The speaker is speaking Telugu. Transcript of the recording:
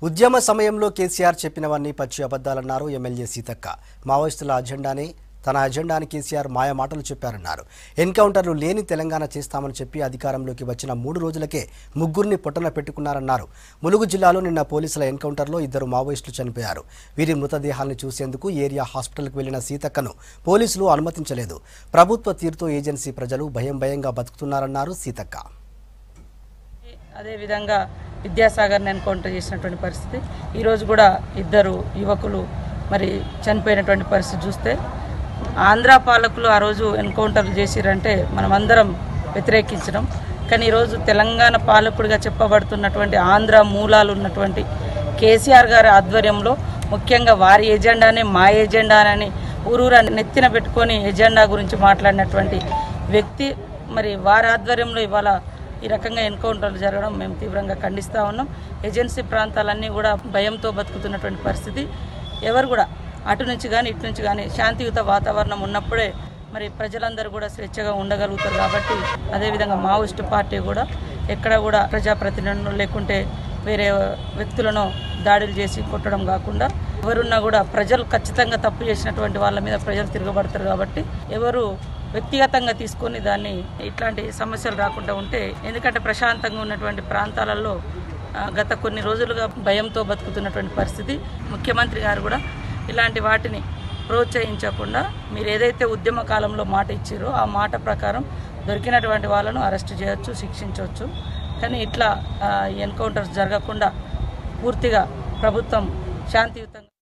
ఉద్యమ సమయంలో కేసీఆర్ చెప్పినవన్నీ పచ్చి అబద్దాలన్నారు ఎమ్మెల్యే సీతక్క మావోయిస్టుల అజెండాని తన అజెండాని కేసీఆర్ మాయ మాటలు చెప్పారన్నారు ఎన్కౌంటర్లు లేని తెలంగాణ చేస్తామని చెప్పి అధికారంలోకి వచ్చిన మూడు రోజులకే ముగ్గురిని పొట్టన పెట్టుకున్నారన్నారు ములుగు జిల్లాలో నిన్న పోలీసుల ఎన్కౌంటర్లో ఇద్దరు మావోయిస్టులు చనిపోయారు వీరి మృతదేహాల్ని చూసేందుకు ఏరియా హాస్పిటల్కు వెళ్లిన సీతక్కను పోలీసులు అనుమతించలేదు ప్రభుత్వ తీరుతో ఏజెన్సీ ప్రజలు భయం భయంగా బతుకుతున్నారన్నారు సీతక్క అదేవిధంగా విద్యాసాగర్ని ఎన్కౌంటర్ చేసినటువంటి పరిస్థితి ఈరోజు కూడా ఇద్దరు యువకులు మరి చనిపోయినటువంటి పరిస్థితి చూస్తే ఆంధ్ర పాలకులు ఆ రోజు ఎన్కౌంటర్లు చేసిరంటే మనమందరం వ్యతిరేకించడం కానీ ఈరోజు తెలంగాణ పాలకుడిగా చెప్పబడుతున్నటువంటి ఆంధ్ర మూలాలు ఉన్నటువంటి కేసీఆర్ గారి ఆధ్వర్యంలో ముఖ్యంగా వారి ఎజెండానే మా ఎజెండానని ఊరూరా నెత్తిన పెట్టుకొని ఎజెండా గురించి మాట్లాడినటువంటి వ్యక్తి మరి వారి ఆధ్వర్యంలో ఇవాళ ఈ రకంగా ఎన్కౌంటర్లు జరగడం మేము తీవ్రంగా ఖండిస్తూ ఉన్నాం ఏజెన్సీ ప్రాంతాలన్నీ కూడా భయంతో బతుకుతున్నటువంటి పరిస్థితి ఎవరు కూడా అటు నుంచి కానీ ఇటు నుంచి కానీ శాంతియుత వాతావరణం ఉన్నప్పుడే మరి ప్రజలందరూ కూడా స్వేచ్ఛగా ఉండగలుగుతారు కాబట్టి అదేవిధంగా మావోయిస్టు పార్టీ కూడా ఎక్కడ కూడా ప్రజాప్రతినిధులు లేకుంటే వేరే వ్యక్తులను దాడులు చేసి కొట్టడం కాకుండా ఎవరున్నా కూడా ప్రజలు ఖచ్చితంగా తప్పు చేసినటువంటి వాళ్ళ మీద ప్రజలు తిరగబడతారు కాబట్టి ఎవరు వ్యక్తిగతంగా తీసుకొని దాన్ని ఇట్లాంటి సమస్యలు రాకుండా ఉంటే ఎందుకంటే ప్రశాంతంగా ఉన్నటువంటి ప్రాంతాలలో ఆ, గత కొన్ని రోజులుగా భయంతో బతుకుతున్నటువంటి పరిస్థితి ముఖ్యమంత్రి గారు కూడా ఇలాంటి వాటిని ప్రోత్సహించకుండా మీరు ఏదైతే ఉద్యమ కాలంలో మాట ఇచ్చారో ఆ మాట ప్రకారం దొరికినటువంటి వాళ్ళను అరెస్ట్ చేయొచ్చు శిక్షించవచ్చు కానీ ఇట్లా ఎన్కౌంటర్స్ జరగకుండా పూర్తిగా ప్రభుత్వం శాంతియుతంగా